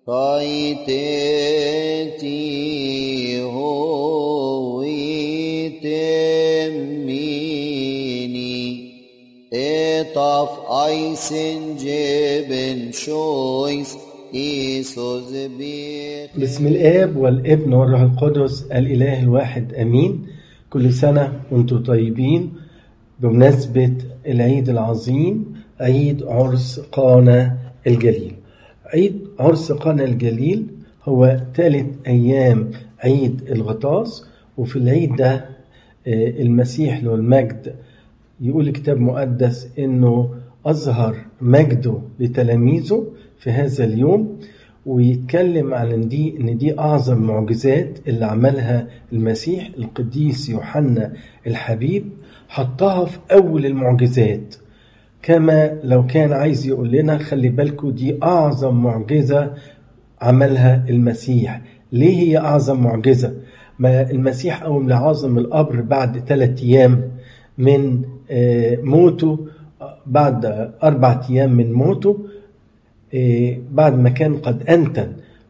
قايتتي هوي تميني اطف ايسن جبن شويس إيسوس بيخ بسم الآب والابن والروح القدس الإله الواحد أمين كل سنة وانتم طيبين بمناسبة العيد العظيم عيد عرس قانا الجليل عيد عرس قانا الجليل هو ثالث أيام عيد الغطاس وفي العيد ده آه، المسيح له المجد يقول الكتاب المقدس انه اظهر مجده لتلاميذه في هذا اليوم ويتكلم عن ان دي ان دي اعظم معجزات اللي عملها المسيح القديس يوحنا الحبيب حطها في اول المعجزات كما لو كان عايز يقول لنا خلي بالكم دي اعظم معجزه عملها المسيح ليه هي اعظم معجزه ما المسيح قوم لعاظم القبر بعد ثلاث ايام من آه، موته بعد أربعة أيام من موته آه، بعد ما كان قد أنتن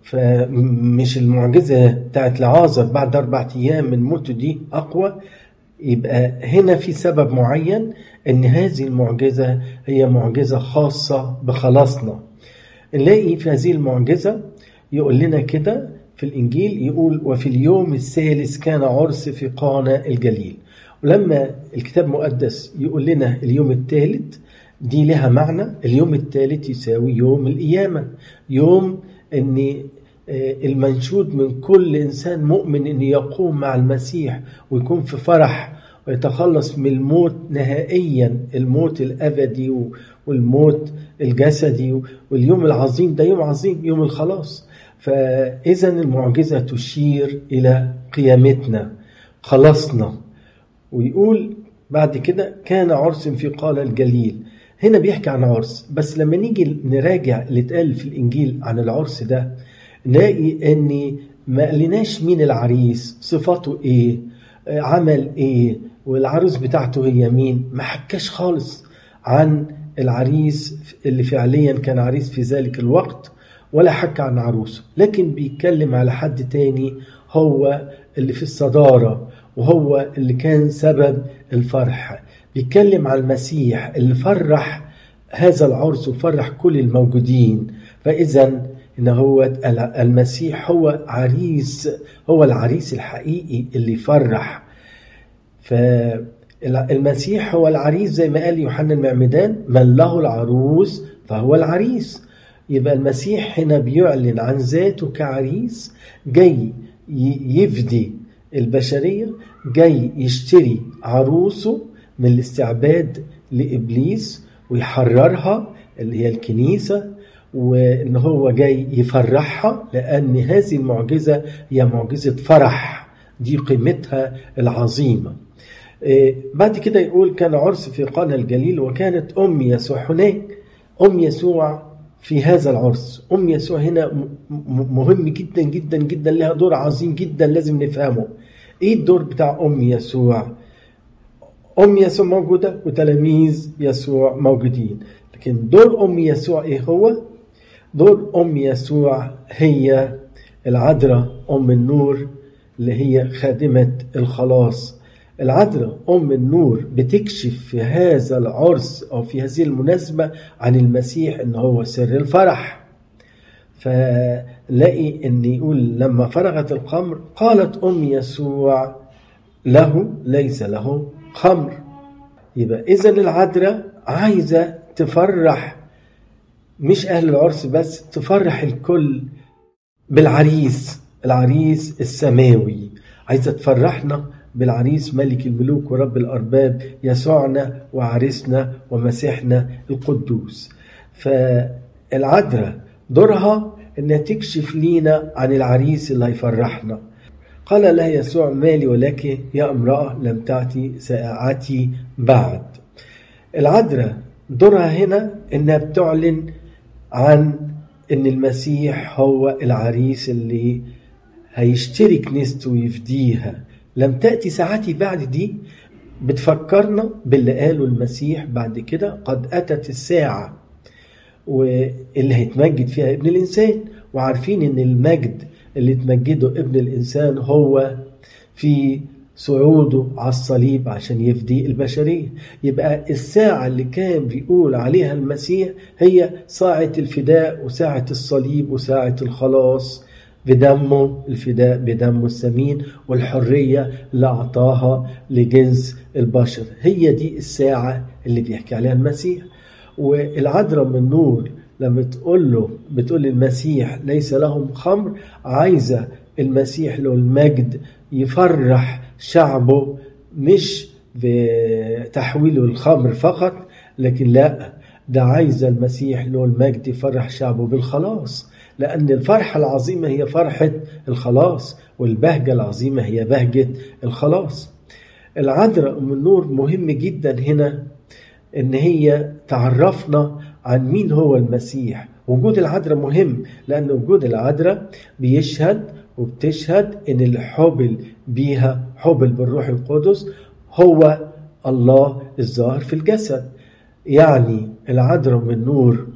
فمش المعجزة بتاعت لعازر بعد أربعة أيام من موته دي أقوى يبقى هنا في سبب معين ان هذه المعجزة هي معجزة خاصة بخلاصنا نلاقي في هذه المعجزة يقول لنا كده في الإنجيل يقول وفي اليوم الثالث كان عرس في قانا الجليل ولما الكتاب المقدس يقول لنا اليوم الثالث دي لها معنى اليوم الثالث يساوي يوم القيامة يوم ان آه، المنشود من كل انسان مؤمن ان يقوم مع المسيح ويكون في فرح ويتخلص من الموت نهائيا الموت الابدي و- والموت الجسدي واليوم العظيم ده يوم عظيم يوم الخلاص فاذا المعجزه تشير الى قيامتنا خلصنا ويقول بعد كده كان عرس في قال الجليل هنا بيحكي عن عرس بس لما نيجي نراجع اللي اتقال في الانجيل عن العرس ده نلاقي ان ما قالناش مين العريس صفاته ايه آه، عمل ايه والعروس بتاعته هي مين ما حكاش خالص عن العريس اللي فعليا كان عريس في ذلك الوقت ولا حكى عن عروسه لكن بيتكلم على حد تاني هو اللي في الصدارة وهو اللي كان سبب الفرح بيتكلم على المسيح اللي فرح هذا العرس وفرح كل الموجودين فإذا إن هو المسيح هو عريس هو العريس الحقيقي اللي يفرح فالمسيح هو العريس زي ما قال يوحنا المعمدان من له العروس فهو العريس يبقى المسيح هنا بيعلن عن ذاته كعريس جاي ي- يفدي البشرية جاي يشتري عروسه من الاستعباد لإبليس ويحررها اللي هي الكنيسة وإن هو جاي يفرحها لأن هذه المعجزة هي معجزة فرح دي قيمتها العظيمة إيه، بعد كده يقول كان عرس في قانا الجليل وكانت أم يسوع هناك أم يسوع في هذا العرس أم يسوع هنا م- م- مهم جدا جدا جدا لها دور عظيم جدا لازم نفهمه إيه الدور بتاع أم يسوع أم يسوع موجودة وتلاميذ يسوع موجودين لكن دور أم يسوع إيه هو؟ دور أم يسوع هي العذراء أم النور اللي هي خادمة الخلاص العذراء أم النور بتكشف في هذا العرس أو في هذه المناسبة عن المسيح إن هو سر الفرح فلاقي ان يقول لما فرغت الخمر قالت ام يسوع له ليس له خمر يبقى اذا العذراء عايزه تفرح مش اهل العرس بس تفرح الكل بالعريس العريس السماوي عايزه تفرحنا بالعريس ملك الملوك ورب الارباب يسوعنا وعريسنا ومسيحنا القدوس فالعذراء دورها انها تكشف لينا عن العريس اللي هيفرحنا قال لها يسوع مالي ولك يا امرأة لم تأتي ساعتي بعد العذراء دورها هنا انها بتعلن عن ان المسيح هو العريس اللي هيشتري كنيسته ويفديها لم تأتي ساعتي بعد دي بتفكرنا باللي قاله المسيح بعد كده قد أتت الساعة واللي هيتمجد فيها ابن الإنسان وعارفين ان المجد اللي تمجده ابن الانسان هو في صعوده على الصليب عشان يفدي البشرية يبقى الساعة اللي كان بيقول عليها المسيح هي ساعة الفداء وساعة الصليب وساعة الخلاص بدمه الفداء بدمه الثمين والحرية اللي أعطاها لجنس البشر هي دي الساعة اللي بيحكي عليها المسيح والعذراء من نور لما تقول له بتقول للمسيح ليس لهم خمر عايزة المسيح له المجد يفرح شعبه مش بتحويله الخمر فقط لكن لا ده عايز المسيح له المجد يفرح شعبه بالخلاص لأن الفرحة العظيمة هي فرحة الخلاص والبهجة العظيمة هي بهجة الخلاص العذراء أم النور مهم جدا هنا إن هي تعرفنا عن مين هو المسيح وجود العذراء مهم لأن وجود العذراء بيشهد وبتشهد إن اللي حبل بيها حبل بالروح القدس هو الله الظاهر في الجسد يعني العذراء من نور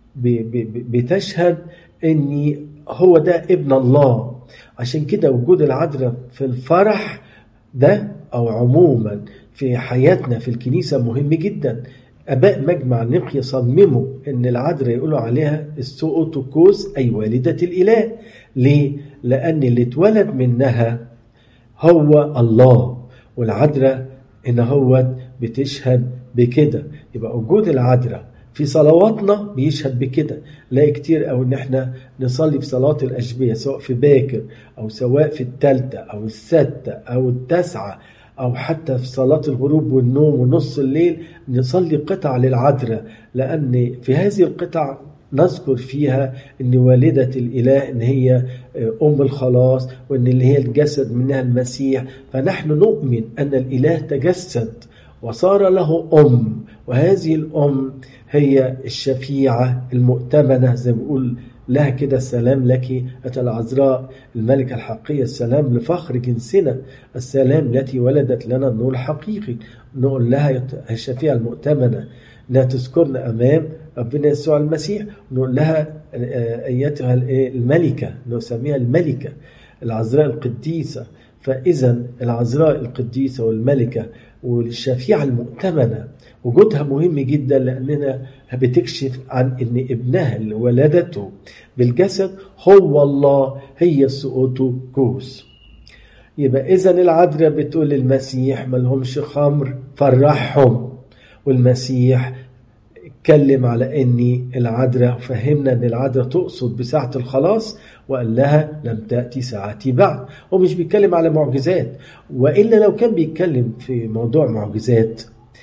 بتشهد ان هو ده ابن الله عشان كده وجود العذراء في الفرح ده او عموما في حياتنا في الكنيسة مهم جدا اباء مجمع نقيا صمموا ان العذراء يقولوا عليها السؤوتوكوس اي والدة الاله ليه؟ لان اللي اتولد منها هو الله والعذراء ان هو بتشهد بكده يبقى وجود العذراء في صلواتنا بيشهد بكده لا كتير او ان احنا نصلي في صلاة الاشبية سواء في باكر او سواء في التالتة او الستة او التاسعة او حتى في صلاة الغروب والنوم ونص الليل نصلي قطع للعذراء لان في هذه القطع نذكر فيها ان والدة الاله ان هي ام الخلاص وان اللي هي الجسد منها المسيح فنحن نؤمن ان الاله تجسد وصار له ام وهذه الام هي الشفيعة المؤتمنة زي ما بيقول لها كده السلام لك أتى العذراء الملكة الحقيقية السلام لفخر جنسنا السلام التي ولدت لنا النور الحقيقي نقول لها الشفيعة المؤتمنة انها تذكرنا امام ربنا يسوع المسيح نقول لها ايتها الملكه نسميها الملكه العذراء القديسه فاذا العذراء القديسه والملكه والشفيعه المؤتمنه وجودها مهم جدا لاننا بتكشف عن ان ابنها اللي ولدته بالجسد هو الله هي السؤوتوكوس يبقى اذا العذراء بتقول للمسيح ملهمش خمر فرحهم والمسيح اتكلم على ان العذراء فهمنا ان العذراء تقصد بساعة الخلاص وقال لها لم تأتي ساعتي بعد هو مش بيتكلم على معجزات وإلا لو كان بيتكلم في موضوع معجزات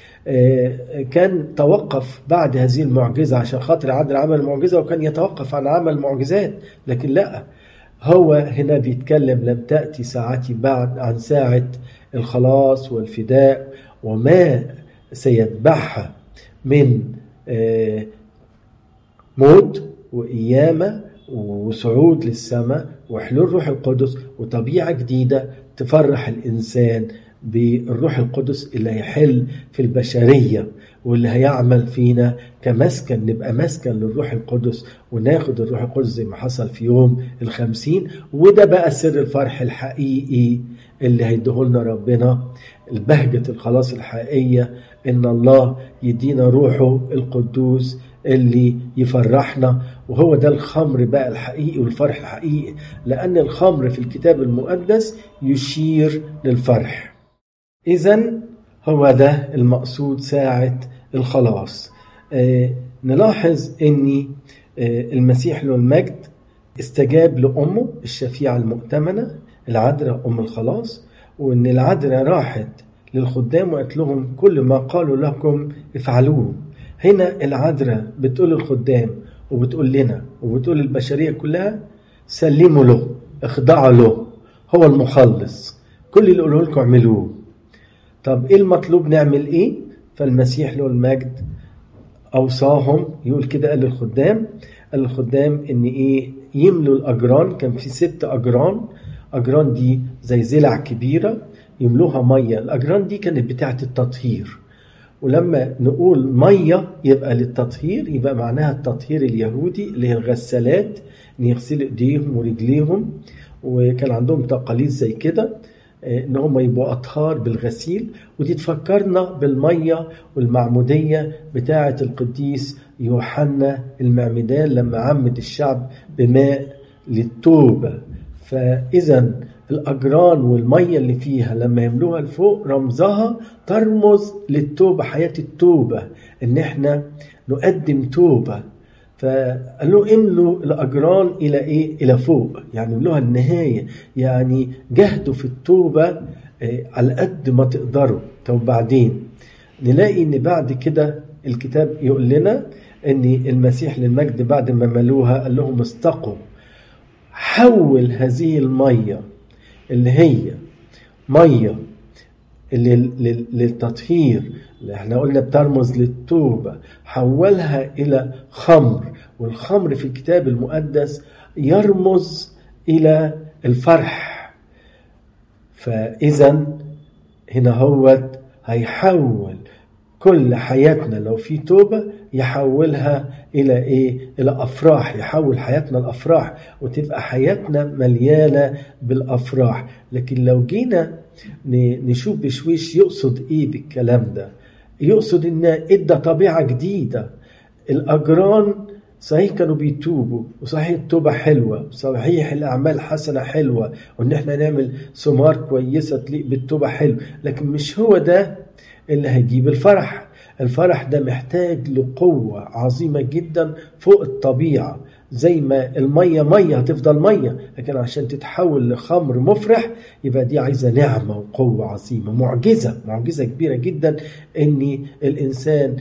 كان توقف بعد هذه المعجزة عشان خاطر عذراء عمل معجزة وكان يتوقف عن عمل معجزات لكن لا هو هنا بيتكلم لم تأتي ساعتي بعد عن ساعة الخلاص والفداء وما سيتبعها من موت وقيامة وصعود للسماء وحلول روح القدس وطبيعة جديدة تفرح الإنسان بالروح القدس اللي هيحل في البشرية واللي هيعمل فينا كمسكن نبقى مسكن للروح القدس وناخد الروح القدس زي ما حصل في يوم الخمسين وده بقى سر الفرح الحقيقي اللي هيديهولنا ربنا البهجة الخلاص الحقيقية إن الله يدينا روحه القدوس اللي يفرحنا وهو ده الخمر بقى الحقيقي والفرح الحقيقي لأن الخمر في الكتاب المقدس يشير للفرح إذا هو ده المقصود ساعة الخلاص آه نلاحظ أن آه المسيح له المجد استجاب لأمه الشفيعة المؤتمنة العذراء أم الخلاص وأن العذراء راحت للخدام وقالت لهم كل ما قالوا لكم افعلوه هنا العذراء بتقول الخدام وبتقول لنا وبتقول البشرية كلها سلموا له اخضعوا له هو المخلص كل اللي قوله لكم اعملوه طب ايه المطلوب نعمل ايه فالمسيح له المجد اوصاهم يقول كده قال للخدام قال للخدام ان ايه يملوا الاجران كان في ست اجران اجران دي زي زلع كبيره يملوها ميه الاجران دي كانت بتاعه التطهير ولما نقول ميه يبقى للتطهير يبقى معناها التطهير اليهودي اللي هي الغسالات ان يغسلوا ايديهم ورجليهم وكان عندهم تقاليد زي كده آه، ان هم يبقوا اطهار بالغسيل ودي تفكرنا بالميه والمعموديه بتاعه القديس يوحنا المعمدان لما عمد الشعب بماء للتوبه فاذا الاجران والميه اللي فيها لما يملوها لفوق رمزها ترمز للتوبه حياه التوبه ان احنا نقدم توبه فقال له املوا الاجران الى ايه؟ الى فوق، يعني املوها النهايه، يعني جهدوا في التوبه آه، على قد ما تقدروا، طب بعدين نلاقي ان بعد كده الكتاب يقول لنا ان المسيح للمجد بعد ما ملوها قال لهم استقوا حول هذه الميه اللي هي ميه لل- لل- للتطهير اللي احنا قلنا بترمز للتوبة حولها إلى خمر والخمر في الكتاب المقدس يرمز إلى الفرح فإذا هنا هو هيحول كل حياتنا لو في توبة يحولها إلى إيه؟ إلى أفراح يحول حياتنا الأفراح وتبقى حياتنا مليانة بالأفراح لكن لو جينا ن- نشوف بشويش يقصد إيه بالكلام ده يقصد إن إدى طبيعة جديدة الأجران صحيح كانوا بيتوبوا وصحيح التوبة حلوة وصحيح الأعمال حسنة حلوة وإن إحنا نعمل ثمار كويسة تليق بالتوبة حلو لكن مش هو ده اللي هيجيب الفرح الفرح ده محتاج لقوة عظيمة جدا فوق الطبيعة زي ما المية مية هتفضل مية لكن عشان تتحول لخمر مفرح يبقى دي عايزة نعمة وقوة عظيمة معجزة معجزة كبيرة جدا ان الانسان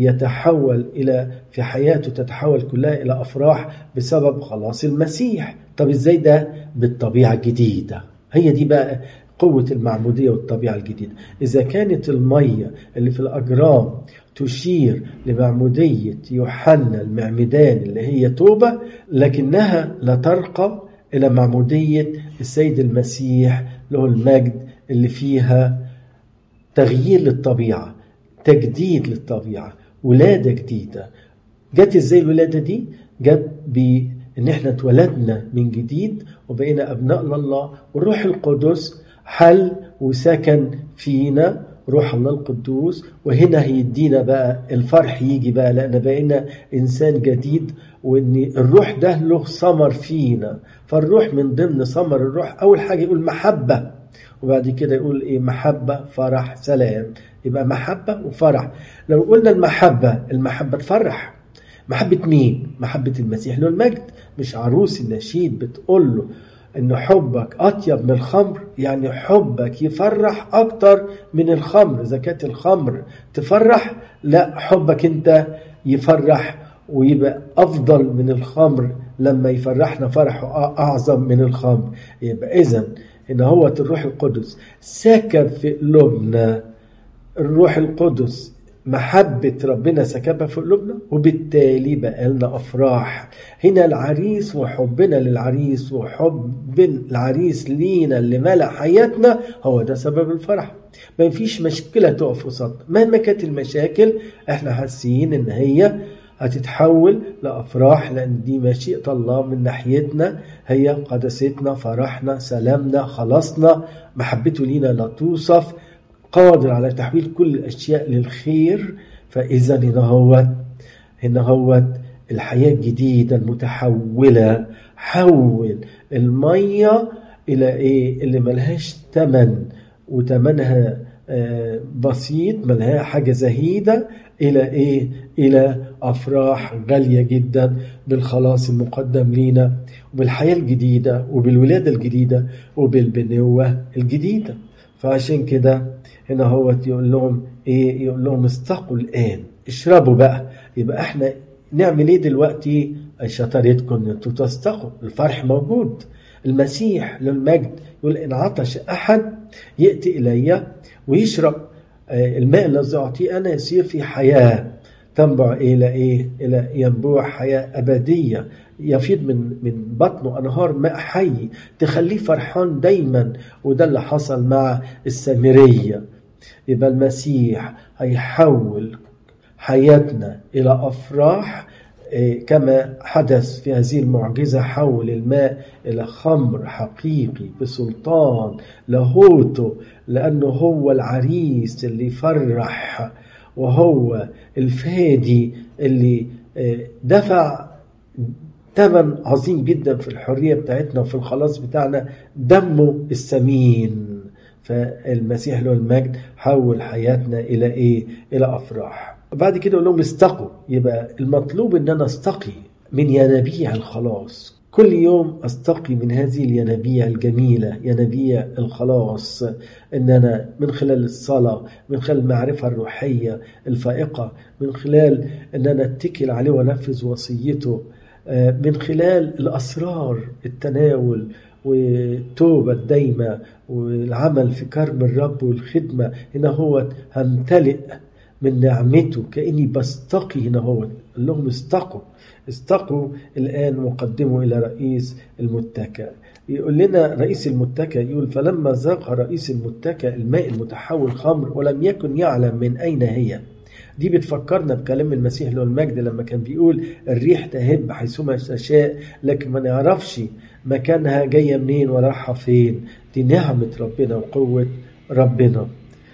يتحول الى في حياته تتحول كلها الى افراح بسبب خلاص المسيح طب ازاي ده بالطبيعة الجديدة هي دي بقى قوة المعمودية والطبيعة الجديدة إذا كانت المية اللي في الأجرام تشير لمعمودية يوحنا المعمدان اللي هي توبة لكنها لا ترقى إلى معمودية السيد المسيح له المجد اللي فيها تغيير للطبيعة تجديد للطبيعة ولادة جديدة جت ازاي الولادة دي؟ جت بإن احنا اتولدنا من جديد وبقينا أبناء لله والروح القدس حل وسكن فينا روح الله القدوس وهنا هيدينا بقى الفرح يجي بقى لأن بقينا إنسان جديد وإن الروح ده له ثمر فينا فالروح من ضمن ثمر الروح أول حاجة يقول محبة وبعد كده يقول إيه محبة فرح سلام يبقى محبة وفرح لو قلنا المحبة المحبة تفرح محبة مين؟ محبة المسيح له المجد مش عروس النشيد بتقول له ان حبك اطيب من الخمر يعني حبك يفرح اكتر من الخمر اذا كانت الخمر تفرح لا حبك انت يفرح ويبقى افضل من الخمر لما يفرحنا فرح اعظم من الخمر يبقى اذا ان هو الروح القدس سكن في قلوبنا الروح القدس محبة ربنا سكبها في قلوبنا وبالتالي بقى لنا أفراح هنا العريس وحبنا للعريس وحب العريس لينا اللي ملأ حياتنا هو ده سبب الفرح ما فيش مشكلة تقف قصادنا مهما كانت المشاكل احنا حاسين ان هي هتتحول لأفراح لأن دي مشيئة الله من ناحيتنا هي قدستنا فرحنا سلامنا خلاصنا محبته لينا لا توصف قادر على تحويل كل الأشياء للخير فإذا هنا هو هنا هو الحياة الجديدة المتحولة حول المية إلى إيه اللي ملهاش تمن وتمنها بسيط ملها حاجة زهيدة إلى إيه إلى أفراح غالية جدا بالخلاص المقدم لينا وبالحياة الجديدة وبالولادة الجديدة وبالبنوة الجديدة فعشان كده هنا هو يقول لهم ايه يقول لهم استقوا الان اشربوا بقى يبقى احنا نعمل ايه دلوقتي شطارتكم ان انتوا تستقوا الفرح موجود المسيح للمجد يقول ان عطش احد ياتي الي ويشرب الماء الذي اعطيه انا يصير في حياه تنبع الى ايه الى ينبوع حياه ابديه يفيض من من بطنه انهار ماء حي تخليه فرحان دايما وده اللي حصل مع السامريه يبقى المسيح هيحول حياتنا الى افراح وكما حدث في هذه المعجزة حول الماء إلى خمر حقيقي بسلطان لاهوته لأنه هو العريس اللي يفرح وهو الفادي اللي دفع ثمن عظيم جدا في الحرية بتاعتنا وفي الخلاص بتاعنا دمه الثمين فالمسيح له المجد حول حياتنا إلى إيه؟ إلى أفراح بعد كده يقول لهم استقوا يبقى المطلوب ان انا استقي من ينابيع الخلاص كل يوم استقي من هذه الينابيع الجميله ينابيع الخلاص ان انا من خلال الصلاه من خلال المعرفه الروحيه الفائقه من خلال ان انا اتكل عليه وانفذ وصيته من خلال الاسرار التناول والتوبة الدايمة والعمل في كرم الرب والخدمة هنا هو همتلئ من نعمته كأني بستقي هنا هو قال لهم استقوا استقوا الآن وقدموا إلى رئيس المتكأ يقول لنا رئيس المتكأ يقول فلما ذاق رئيس المتكأ الماء المتحول خمر ولم يكن يعلم من أين هي دي بتفكرنا بكلام المسيح له المجد لما كان بيقول الريح تهب حيثما تشاء لكن ما نعرفش مكانها جاية منين ورايحة فين دي نعمة ربنا وقوة ربنا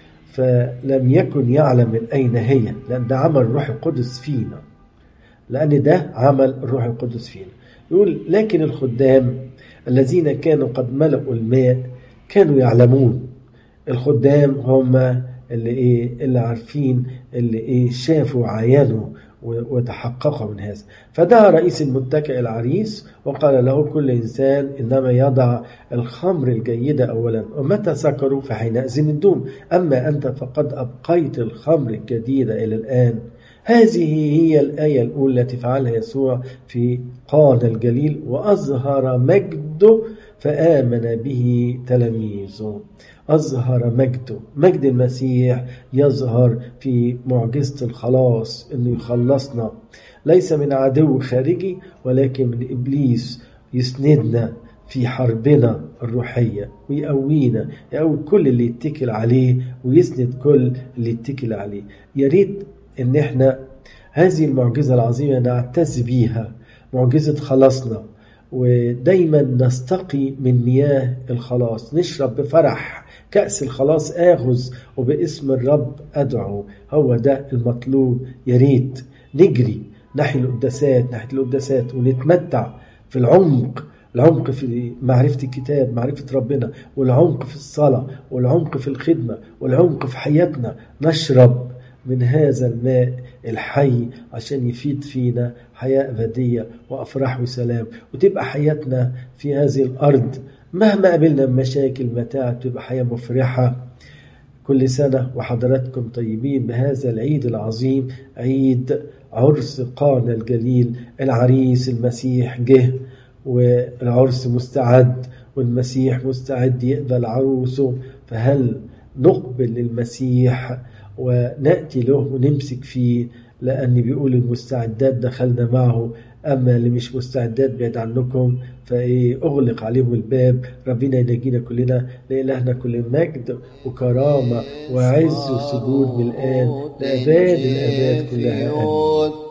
فلم يكن يعلم من أين هي لأن ده عمل الروح القدس فينا لأن ده عمل الروح القدس فينا يقول لكن الخدام الذين كانوا قد ملأوا الماء كانوا يعلمون الخدام هم اللي ايه اللي عارفين اللي ايه شافوا عيانوا وتحققوا من هذا فدعا رئيس المتكئ العريس وقال له كل إنسان إنما يضع الخمر الجيدة أولا ومتى سكروا فحينئذ الدوم أما أنت فقد أبقيت الخمر الجديدة إلى الآن هذه هي الآية الأولى التي فعلها يسوع في قانا الجليل وأظهر مجده فآمن به تلاميذه أظهر مجده مجد المسيح يظهر في معجزة الخلاص أنه يخلصنا ليس من عدو خارجي ولكن من إبليس يسندنا في حربنا الروحية ويقوينا يقوي كل اللي يتكل عليه ويسند كل اللي يتكل عليه يا ريت ان احنا هذه المعجزة العظيمة نعتز بيها معجزة خلاصنا ودايما نستقي من مياه الخلاص نشرب بفرح كأس الخلاص آخذ وباسم الرب أدعو هو ده المطلوب يا ريت نجري ناحية القداسات ناحية القداسات ونتمتع في العمق العمق في معرفة الكتاب معرفة ربنا والعمق في الصلاة والعمق في الخدمة والعمق في حياتنا نشرب من هذا الماء الحي عشان يفيد فينا حياة أبدية وأفراح وسلام وتبقى حياتنا في هذه الأرض مهما قابلنا مشاكل متاع تبقى حياة مفرحة كل سنة وحضراتكم طيبين بهذا العيد العظيم عيد عرس قانا الجليل العريس المسيح جه والعرس مستعد والمسيح مستعد يقبل عروسه فهل نقبل للمسيح ونأتي له ونمسك فيه لأن بيقول المستعدات دخلنا معه أما اللي مش مستعدات بعيد عنكم فإيه أغلق عليهم الباب ربنا ينجينا كلنا لإلهنا كل مجد وكرامة وعز وسجود من الآن لأباد الأباد كلها آمين